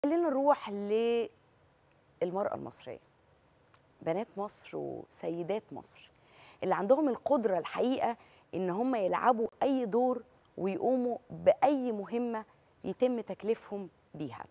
خلينا نروح للمرأة المصرية بنات مصر وسيدات مصر اللي عندهم القدرة الحقيقة إن هم يلعبوا أي دور ويقوموا بأي مهمة يتم تكليفهم بيها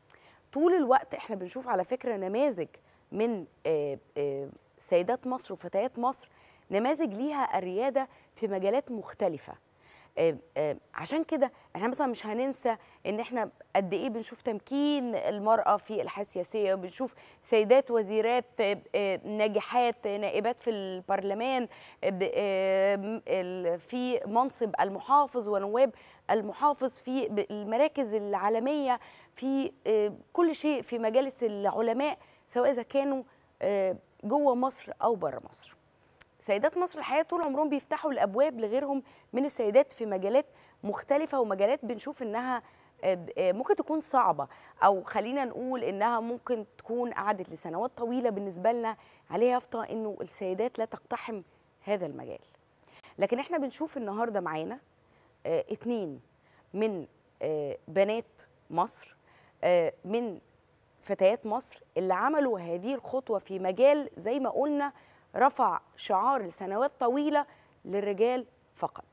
طول الوقت احنا بنشوف على فكرة نماذج من آه، آه، سيدات مصر وفتيات مصر نماذج ليها الريادة في مجالات مختلفة آه، آه، عشان كده احنا مثلا مش هننسى ان احنا قد ايه بنشوف تمكين المراه في الحياه السياسيه وبنشوف سيدات وزيرات آه، آه، ناجحات آه، نائبات في البرلمان آه، ب- آه، م- ال- في منصب المحافظ ونواب المحافظ في ب- المراكز العالميه في آه، كل شيء في مجالس العلماء سواء اذا كانوا آه، جوه مصر او بره مصر سيدات مصر الحقيقه طول عمرهم بيفتحوا الابواب لغيرهم من السيدات في مجالات مختلفه ومجالات بنشوف انها آه، آه، ممكن تكون صعبه او خلينا نقول انها ممكن تكون قعدت لسنوات طويله بالنسبه لنا عليها يافطه انه السيدات لا تقتحم هذا المجال لكن احنا بنشوف النهارده معانا آه، اتنين من آه، بنات مصر آه، من فتيات مصر اللي عملوا هذه الخطوه في مجال زي ما قلنا رفع شعار لسنوات طويله للرجال فقط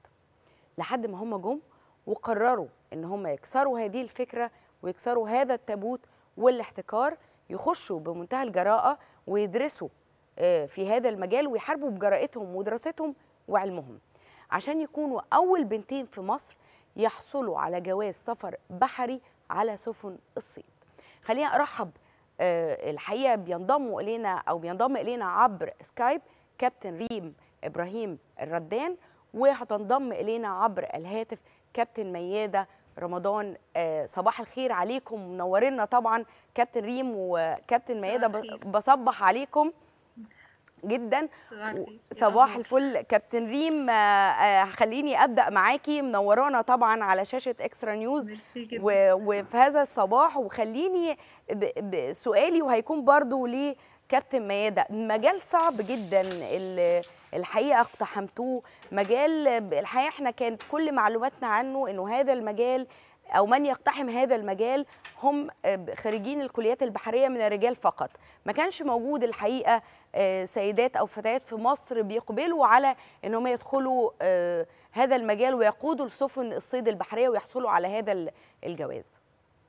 لحد ما هم جم وقرروا ان هم يكسروا هذه الفكره ويكسروا هذا التابوت والاحتكار يخشوا بمنتهى الجراءه ويدرسوا آه، في هذا المجال ويحاربوا بجرأتهم ودراستهم وعلمهم عشان يكونوا اول بنتين في مصر يحصلوا على جواز سفر بحري على سفن الصيد خلينا ارحب آه، الحقيقه بينضموا الينا او بينضم الينا عبر سكايب كابتن ريم ابراهيم الردان وهتنضم الينا عبر الهاتف كابتن مياده رمضان آه، صباح الخير عليكم منورينا طبعا كابتن ريم وكابتن مياده صباح ب- الخير. بصبح عليكم جدا صباح الخير. صباح يا الفل كابتن ريم آه، آه، خليني ابدا معاكي منورانا طبعا على شاشه اكسترا نيوز ميرسي جدا. و- وفي هذا الصباح وخليني ب- ب- سؤالي وهيكون برضو لكابتن ميادة مجال صعب جدا ال- الحقيقة اقتحمتوه مجال ب- الحقيقة احنا كانت كل معلوماتنا عنه انه هذا المجال او من يقتحم هذا المجال هم آه، خريجين الكليات البحرية من الرجال فقط ما كانش موجود الحقيقة آه، سيدات او فتيات في مصر بيقبلوا على انهم يدخلوا آه، هذا المجال ويقودوا السفن الصيد البحرية ويحصلوا على هذا ال- الجواز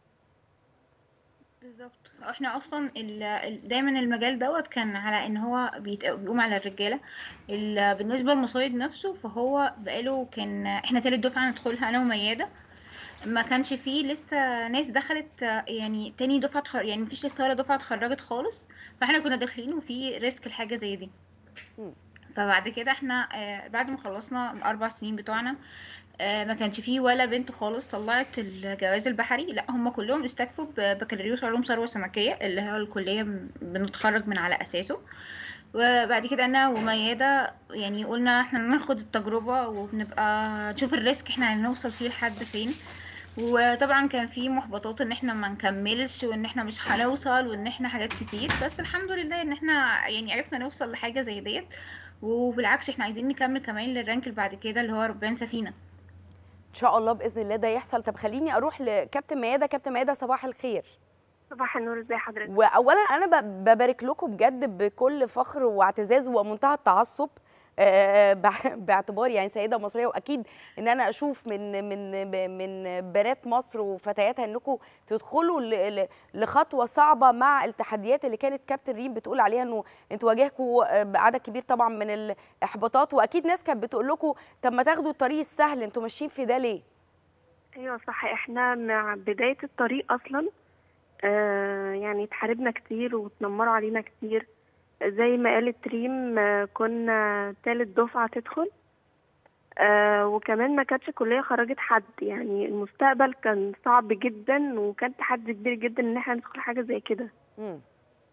بالظبط احنا اصلا ال- ال- دايما المجال دوت كان على ان هو بيت- بيقوم على الرجاله ال- بالنسبه للمصايد نفسه فهو بقاله كان احنا تالت دفعه ندخلها انا ومياده ما كانش فيه لسه ناس دخلت آه، يعني تاني دفعه تخر... يعني مفيش لسه ولا دفعه اتخرجت خالص فاحنا كنا داخلين وفي ريسك الحاجه زي دي مم. فبعد كده احنا آه، بعد ما خلصنا الاربع سنين بتوعنا آه، ما كانش فيه ولا بنت خالص طلعت الجواز البحري لا هم كلهم استكفوا ببكالوريوس علوم ثروة سمكية اللي هو الكلية م- بنتخرج من على أساسه وبعد كده أنا وميادة يعني قلنا احنا ناخد التجربة وبنبقى نشوف الريسك احنا هنوصل فيه لحد فين وطبعا كان في محبطات ان احنا ما نكملش وان احنا مش هنوصل وان احنا حاجات كتير بس الحمد لله ان احنا يعني عرفنا نوصل لحاجة زي ديت وبالعكس احنا عايزين نكمل كمان للرانك اللي بعد كده اللي هو ربان سفينة ان شاء الله باذن الله ده يحصل طب خليني اروح لكابتن ميادة كابتن ميادة صباح الخير صباح النور ازي حضرتك واولا انا ب- ببارك لكم بجد بكل فخر واعتزاز ومنتهى التعصب آه، بع- باعتباري يعني سيده مصريه واكيد ان انا اشوف من من من بنات مصر وفتياتها انكم تدخلوا ل- ل- لخطوه صعبه مع التحديات اللي كانت كابتن ريم بتقول عليها انه انتوا واجهكم عدد كبير طبعا من الاحباطات واكيد ناس كانت بتقول لكم طب ما تاخدوا الطريق السهل انتوا ماشيين في ده ليه؟ ايوه صح احنا مع بداية الطريق اصلا آه يعني اتحاربنا كتير واتنمروا علينا كتير زي ما قالت ريم آه كنا تالت دفعة تدخل آه وكمان ما كانتش كلية خرجت حد يعني المستقبل كان صعب جدا وكان تحدي كبير جدا ان احنا ندخل حاجة زي كده مم.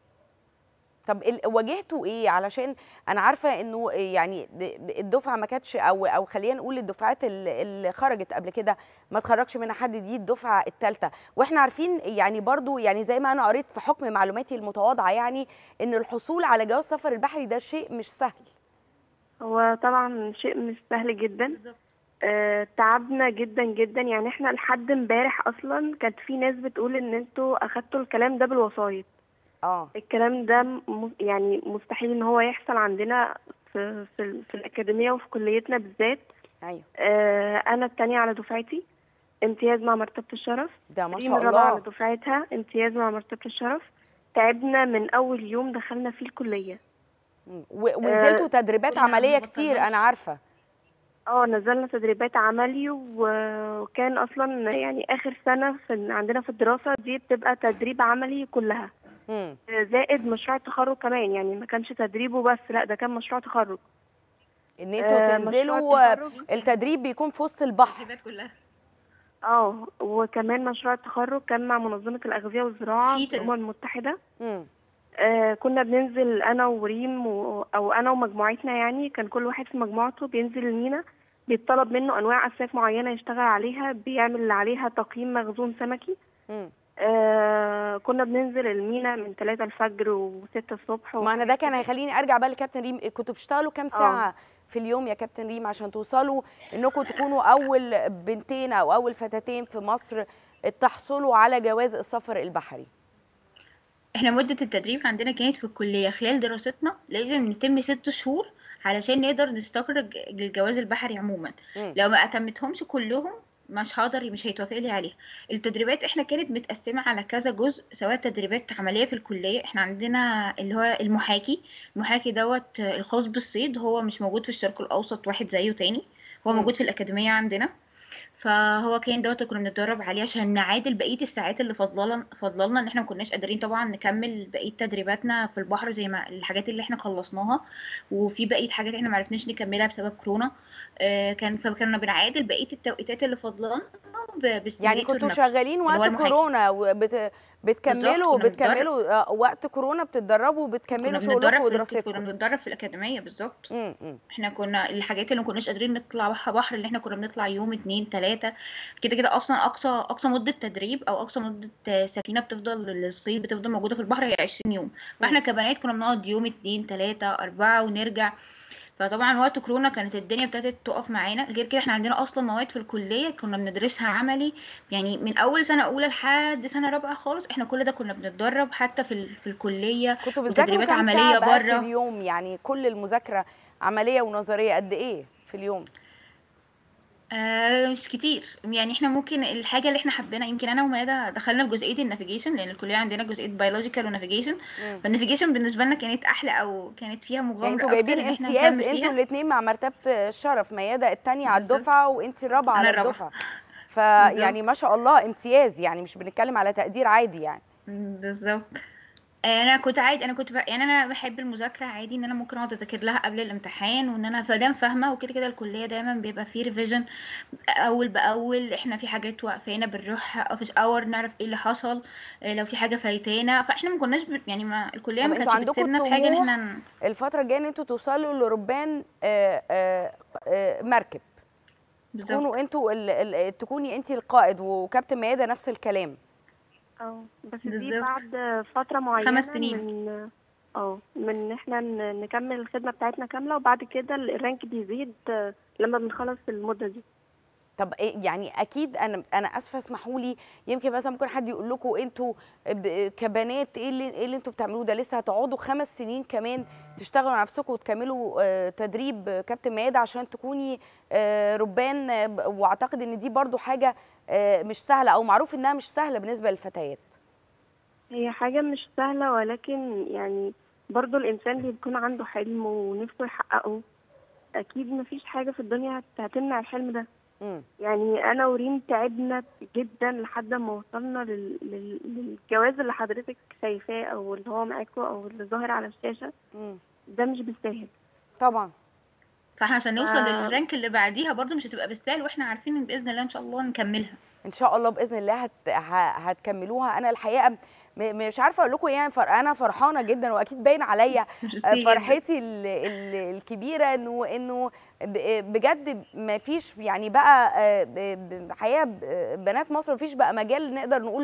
طب ال- واجهتوا ايه علشان انا عارفه انه يعني ب- ب- الدفعه ما كانتش او او خلينا نقول الدفعات ال- اللي خرجت قبل كده ما اتخرجش منها حد دي الدفعه الثالثه واحنا عارفين يعني برضو يعني زي ما انا قريت في حكم معلوماتي المتواضعه يعني ان الحصول على جواز سفر البحري ده شيء مش سهل هو طبعا شيء مش سهل جدا بالظبط آه، تعبنا جدا جدا يعني احنا لحد امبارح اصلا كانت في ناس بتقول ان انتوا اخدتوا الكلام ده بالوسايط اه الكلام ده م- يعني مستحيل ان هو يحصل عندنا في في, ال- في الاكاديميه وفي كليتنا بالذات ايوه آه، انا التانية على دفعتي امتياز مع مرتبة الشرف ده ما ريم شاء الرابعة على الله دفعتها امتياز مع مرتبة الشرف تعبنا من اول يوم دخلنا فيه الكلية مم. و- ونزلتوا تدريبات كلنا عمليه ما كتير بطلناش. انا عارفه اه نزلنا تدريبات عملي و- وكان اصلا يعني اخر سنة في عندنا في الدراسة دي بتبقى تدريب عملي كلها مم. زائد مشروع التخرج كمان يعني ما كانش تدريبه بس لا ده كان مشروع تخرج ان انتوا آه، مشروع تنزلوا التخرج. التدريب بيكون في وسط البحر التدريبات كلها اه وكمان مشروع التخرج كان مع منظمة الأغذية والزراعة في في تد- الأمم المتحدة مم. آه كنا بننزل أنا وريم و... أو أنا ومجموعتنا يعني كان كل واحد في مجموعته بينزل المينا بيطلب منه أنواع أسماك معينة يشتغل عليها بيعمل عليها تقييم مخزون سمكي مم. آه كنا بننزل المينا من 3 الفجر و6 الصبح ما انا ده كان هيخليني ارجع بقى لكابتن ريم كنتوا بتشتغلوا كام ساعه في اليوم يا كابتن ريم عشان توصلوا انكم تكونوا اول بنتين او اول فتاتين في مصر تحصلوا على جواز السفر البحري احنا مدة التدريب عندنا كانت في الكلية خلال دراستنا لازم نتم ست شهور علشان نقدر نستخرج الجواز البحري عموما مم. لو ما اتمتهمش كلهم مش هقدر مش هيتوافق لي عليها التدريبات احنا كانت متقسمة على كذا جزء سواء تدريبات عملية في الكلية احنا عندنا اللي هو المحاكي المحاكي دوت الخاص بالصيد هو مش موجود في الشرق الأوسط واحد زيه تاني هو مم. موجود في الأكاديمية عندنا فهو كان دوت اللي كنا بنتدرب عليه عشان نعادل بقيه الساعات اللي فضلنا فضلنا ان احنا ما كناش قادرين طبعا نكمل بقيه تدريباتنا في البحر زي ما الحاجات اللي احنا خلصناها وفي بقيه حاجات احنا ما عرفناش نكملها بسبب كورونا آه، كان فكنا بنعادل بقيه التوقيتات اللي فضلنا ب- يعني بالسيميليتور كنتوا نفسه. شغالين اللي هو وقت المحاكي. كورونا وبت... بتكملوا كنا بتكملوا آه، وقت كورونا بتتدربوا وبتكملوا كنا شغلكم بنتدرب في كنا ودراستكم بنتدرب في الأكاديمية بالظبط مم، مم. احنا كنا الحاجات اللي ما كناش قادرين نطلع بحر بحر اللي احنا كنا بنطلع يوم اتنين تلاتة كده كده اصلا اقصى اقصى مدة تدريب او اقصى مدة آه، سفينة بتفضل للصيد بتفضل موجودة في البحر هي 20 يوم فاحنا كبنات كنا بنقعد يوم اتنين تلاتة اربعة ونرجع فطبعا وقت كورونا كانت الدنيا ابتدت تقف معانا غير كده احنا عندنا اصلا مواد في الكليه كنا بندرسها عملي يعني من اول سنه اولى لحد سنه رابعه خالص احنا كل ده كنا بنتدرب حتى في ال- في الكليه كنتوا بتذاكروا وتدريبات كام ساعه عمليه بقى في بره اليوم يعني كل المذاكره عمليه ونظريه قد ايه في اليوم آه مش كتير يعني احنا ممكن الحاجه اللي احنا حبينا يمكن انا وماده دخلنا في جزئيه النافيجيشن لان الكليه عندنا جزئيه بيولوجيكال ونافيجيشن مم. فالنافيجيشن بالنسبه لنا كانت احلى او كانت فيها مغامره يعني انتوا أكتر جايبين إن إحنا امتياز نكمل انتوا فيها. الاثنين مع مرتبه الشرف مياده الثانيه على بالظبط. الدفعه وانت الرابعه أنا على الرابعة. الدفعه فيعني ما شاء الله امتياز يعني مش بنتكلم على تقدير عادي يعني بالظبط انا كنت عادي انا كنت ب... يعني انا بحب المذاكره عادي ان انا ممكن اقعد اذاكر لها قبل الامتحان وان انا فدام فاهمه وكده كده الكليه دايما بيبقى فيه ريفيجن اول باول احنا في حاجات واقفانا بنروح اوفيس اور نعرف ايه اللي حصل إيه لو في حاجه فايتانا فاحنا ما كناش ب... يعني ما الكليه طب ما انتوا كانتش عندكم بتسيبنا في حاجه ان طموح؟ احنا ن- الفتره الجايه ان انتوا توصلوا لربان آه، آه، آه، مركب بالظبط تكونوا انتوا ال- ال- تكوني انت القائد وكابتن مياده نفس الكلام اه بس دي بالظبط. بعد فترة معينة خمس سنين. من اه من ان احنا ن- نكمل الخدمة بتاعتنا كاملة وبعد كده الرانك بيزيد آه، لما بنخلص المدة دي طب إيه يعني اكيد انا انا اسفه اسمحوا لي يمكن مثلا ممكن حد يقول لكم انتوا ب- كبنات ايه اللي ايه اللي انتوا بتعملوه ده لسه هتقعدوا خمس سنين كمان تشتغلوا على نفسكم وتكملوا آه، تدريب آه، كابتن ميادة عشان تكوني آه، ربان آه، ب- واعتقد ان دي برضو حاجه آه، مش سهله او معروف انها مش سهله بالنسبه للفتيات هي حاجة مش سهلة ولكن يعني برضو الإنسان بيكون عنده حلم ونفسه يحققه أكيد مفيش حاجة في الدنيا هت- هتمنع الحلم ده مم. يعني أنا وريم تعبنا جدا لحد ما وصلنا لل... لل... للجواز اللي حضرتك شايفاه أو اللي هو معاكوا أو اللي ظاهر على الشاشة مم. ده مش بالساهل طبعا فاحنا عشان نوصل آه. للرانك اللي بعديها برضو مش هتبقى بالسهل واحنا عارفين ان باذن الله ان شاء الله نكملها ان شاء الله باذن الله هت... ه- هتكملوها انا الحقيقه م... مش عارفه اقول لكم ايه يعني فر... انا فرحانه جدا واكيد باين عليا ميرسي جداً. فرحتي ال- ال- الكبيره انه انه ب- بجد ما فيش يعني بقى آه، ب- ب- حقيقه ب- بنات مصر ما فيش بقى مجال نقدر نقول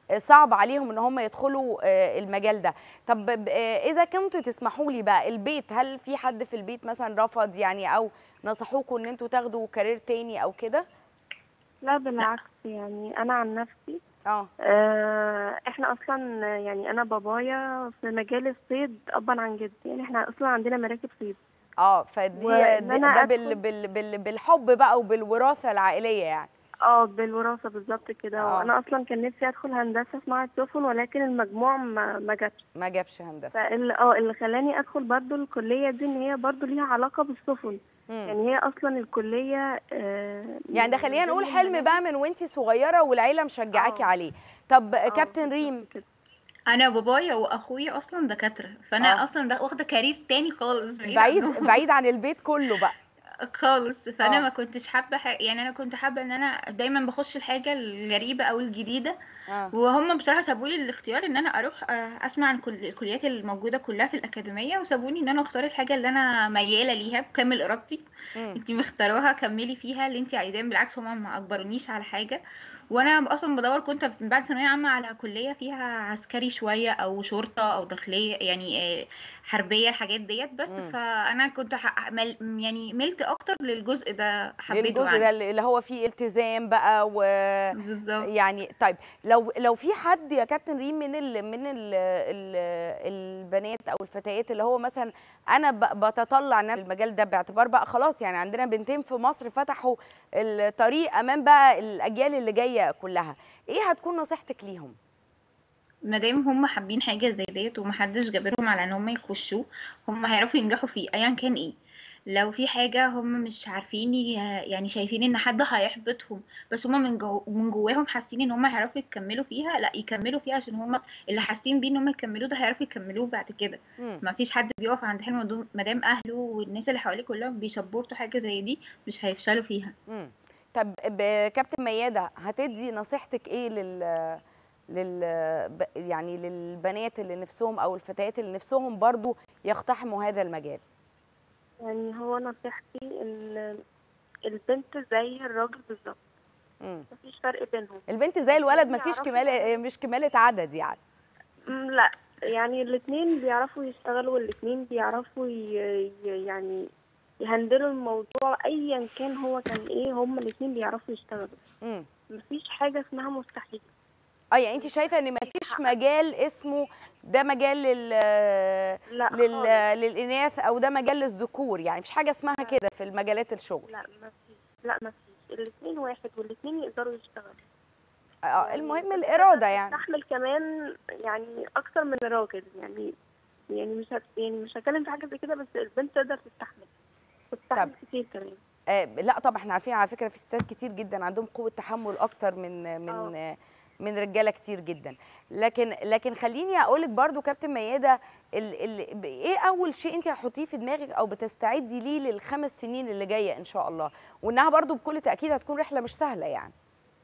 آه، صعب عليهم ان هم يدخلوا آه، المجال ده طب ب- آه، اذا كنتوا تسمحوا لي بقى البيت هل في حد في البيت مثلا رفض يعني او نصحوكم ان انتوا تاخدوا كارير تاني او كده لا بالعكس يعني انا عن نفسي اه آه، احنا اصلا يعني انا بابايا في مجال الصيد ابا عن جد يعني احنا اصلا عندنا مراكب صيد اه فدي وإن ده, أنا ده بال أدخل- بال بال بالحب بقى وبالوراثه العائليه يعني اه بالوراثه بالظبط كده آه. وانا اصلا كان نفسي ادخل هندسه صناعه سفن ولكن المجموع ما ما جاتش ما جابش هندسه فاللي اه اللي خلاني ادخل برضو الكليه دي ان هي برضو ليها علاقه بالسفن مم. يعني هي اصلا الكليه آه يعني ده من خلينا نقول ضمن حلم المناهج- بقى من وانتي صغيره والعيله مشجعاكي آه. عليه طب آه، كابتن بالظبط ريم كده. انا بابايا واخويا اصلا دكاتره فانا آه. اصلا ده واخده كارير تاني خالص بعيد عنهم. بعيد عن البيت كله بقى خالص فانا آه. ما كنتش حابه ح... يعني انا كنت حابه ان انا دايما بخش الحاجه الغريبه او الجديده اه وهم بصراحه سابوا لي الاختيار ان انا اروح آه، اسمع عن كل الكليات الموجوده كلها في الاكاديميه وسابوني ان انا اختار الحاجه اللي انا مياله ليها بكامل ارادتي مم. انتي مختاراها كملي فيها اللي انتي عايزاه بالعكس هما ما اجبرونيش على حاجه وانا اصلا بدور كنت من بعد ثانويه عامه على كليه فيها عسكري شويه او شرطه او داخليه يعني آه، حربيه الحاجات ديت بس مم. فانا كنت ح... مل... يعني ملت اكتر للجزء ده حبيته الجزء يعني ده اللي هو فيه التزام بقى و بالظبط يعني طيب لو لو في حد يا كابتن ريم من ال من ال ال البنات او الفتيات اللي هو مثلا انا ب- بتطلع ان أنا المجال ده باعتبار بقى خلاص يعني عندنا بنتين في مصر فتحوا الطريق امام بقى الاجيال اللي جايه كلها ايه هتكون نصيحتك ليهم ما دام هم حابين حاجه زي ديت ومحدش جابرهم على ان هم يخشوه هم هيعرفوا ينجحوا فيه ايا كان ايه لو في حاجه هم مش عارفين ي- يعني شايفين ان حد هيحبطهم بس هم من جو من جواهم حاسين ان هم هيعرفوا يكملوا فيها لا يكملوا فيها عشان هم اللي حاسين بيه ان هم يكملوا ده هيعرفوا يكملوه بعد كده مم. ما فيش حد بيقف عند حلمه دون- ما دام اهله والناس اللي حواليه كلهم بيسبورتوا حاجه زي دي مش هيفشلوا فيها مم. طب ب- كابتن ميادة هتدي نصيحتك ايه لل لل ب- يعني للبنات اللي نفسهم او الفتيات اللي نفسهم برضو يقتحموا هذا المجال يعني هو نصيحتي ان البنت زي الراجل بالظبط مم. مفيش فرق بينهم البنت زي الولد الاتنين مفيش يعرفوا كمالة يعملوا. مش كمالة عدد يعني مم، لا يعني الاتنين بيعرفوا يشتغلوا والاتنين بيعرفوا ي... ي- يعني يهندلوا الموضوع ايا كان هو كان ايه هما الاتنين بيعرفوا يشتغلوا مم. مفيش حاجة اسمها مستحيل اه يعني انت شايفه ان مفيش مجال اسمه ده مجال لل لا لل خالص. للاناث او ده مجال للذكور يعني مفيش حاجه اسمها كده في المجالات الشغل لا مفيش لا مفيش الاتنين واحد والاتنين يقدروا يشتغلوا اه يعني المهم البنت الاراده تقدر يعني تستحمل كمان يعني اكتر من الراجل يعني يعني مش هت... يعني مش هتكلم في حاجة زي كده بس البنت تقدر تستحمل تستحمل طب. كتير كمان آه لا طبعا احنا عارفين على فكره في ستات كتير جدا عندهم قوه تحمل اكتر من من آه. من رجاله كتير جدا لكن لكن خليني اقول لك برضو كابتن مياده ال ال ب- ايه اول شيء انت هتحطيه في دماغك او بتستعدي ليه للخمس سنين اللي جايه ان شاء الله وانها برضو بكل تاكيد هتكون رحله مش سهله يعني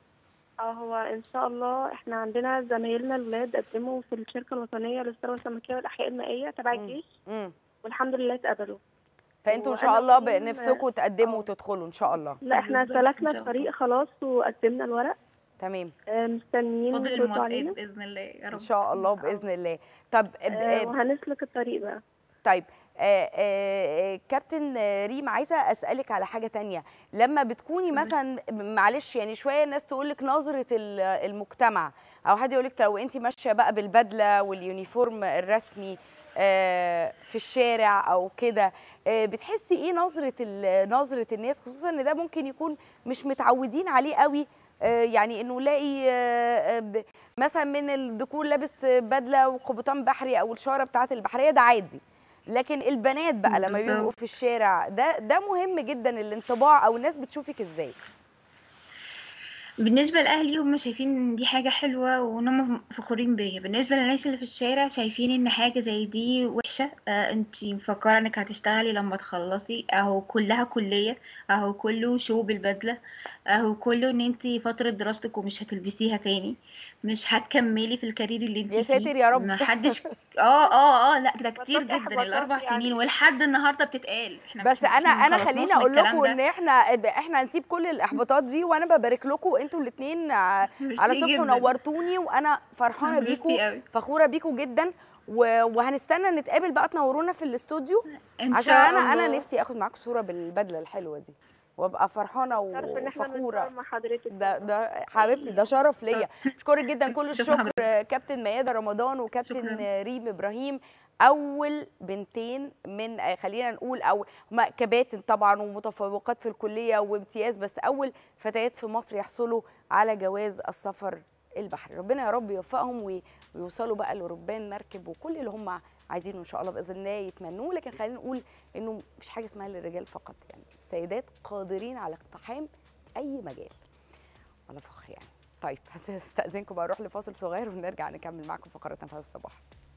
اه هو ان شاء الله احنا عندنا زمايلنا الولاد قدموا في الشركه الوطنيه للثروه السمكيه والاحياء المائيه تبع مم. الجيش امم والحمد لله اتقبلوا فانتوا ان وأنا شاء الله كمان- بنفسكم تقدموا آه. وتدخلوا ان شاء الله لا احنا بالظبط، إن سلكنا شاء الطريق الله. خلاص وقدمنا الورق تمام آه، مستنيين فاضل يردوا الموافقات علينا باذن الله يا ان رب شاء الله آه. باذن الله طب آه، آه، وهنسلك الطريق بقى طيب آه، آه، كابتن آه، ريم عايزه اسالك على حاجه تانية لما بتكوني تمام. مثلا معلش يعني شويه الناس تقول لك نظره ال- المجتمع او حد يقول لك لو انت ماشيه بقى بالبدله واليونيفورم الرسمي آه، في الشارع او كده آه، بتحسي ايه نظره ال- نظره الناس خصوصا ان ده ممكن يكون مش متعودين عليه قوي آه، يعني انه لاقي آه، آه، ب- مثلا من الذكور لابس بدله وقبطان بحري او الشاره بتاعه البحريه ده عادي لكن البنات بقى لما بالظبط. بيبقوا في الشارع ده ده مهم جدا الانطباع او الناس بتشوفك ازاي بالنسبة لأهلي هم شايفين إن دي حاجة حلوة وإن هم فخورين بيا بالنسبة للناس اللي في الشارع شايفين إن حاجة زي دي وحشة آه انتي مفكرة إنك هتشتغلي لما تخلصي أهو كلها كلية أهو كله شو بالبدلة أهو كله إن انتي فترة دراستك ومش هتلبسيها تاني مش هتكملي في الكارير اللي انتي يا فيه ساتر يا رب. محدش اه اه اه لا ده كتير بطلت جدا إحباطات الأربع يعني. سنين ولحد النهاردة بتتقال احنا بس مش- انا إحنا انا مخلصناش خليني من اقول الكلام لكم ده. ان احنا احنا هنسيب كل الاحباطات دي وانا ببارك لكم انتوا الاثنين على ميرسي صبح جدا. ونورتوني وانا فرحانه ميرسي بيكم قوي. فخوره بيكم جدا و- وهنستنى نتقابل بقى تنورونا في الاستوديو ان عشان شاء انا انا الله. نفسي اخد معاكم صوره بالبدله الحلوه دي وابقى فرحانه عارفه ان احنا وفخوره بنصور مع حضرتك ده ده حبيبتي ده شرف ليا اشكرك جدا كل شكرا الشكر كابتن ميادة رمضان وكابتن شكرا. ريم ابراهيم اول بنتين من آه، خلينا نقول او هما كباتن طبعا ومتفوقات في الكليه وامتياز بس اول فتيات في مصر يحصلوا على جواز السفر البحري ربنا يا رب يوفقهم وي- ويوصلوا بقى لربان مركب وكل اللي هم عايزينه ان شاء الله باذن الله يتمنوه لكن خلينا نقول انه مفيش حاجه اسمها للرجال فقط يعني السيدات قادرين على اقتحام اي مجال ولا فخر يعني طيب هستأذنكم بقى اروح لفاصل صغير ونرجع نكمل معاكم فقرتنا في هذا الصباح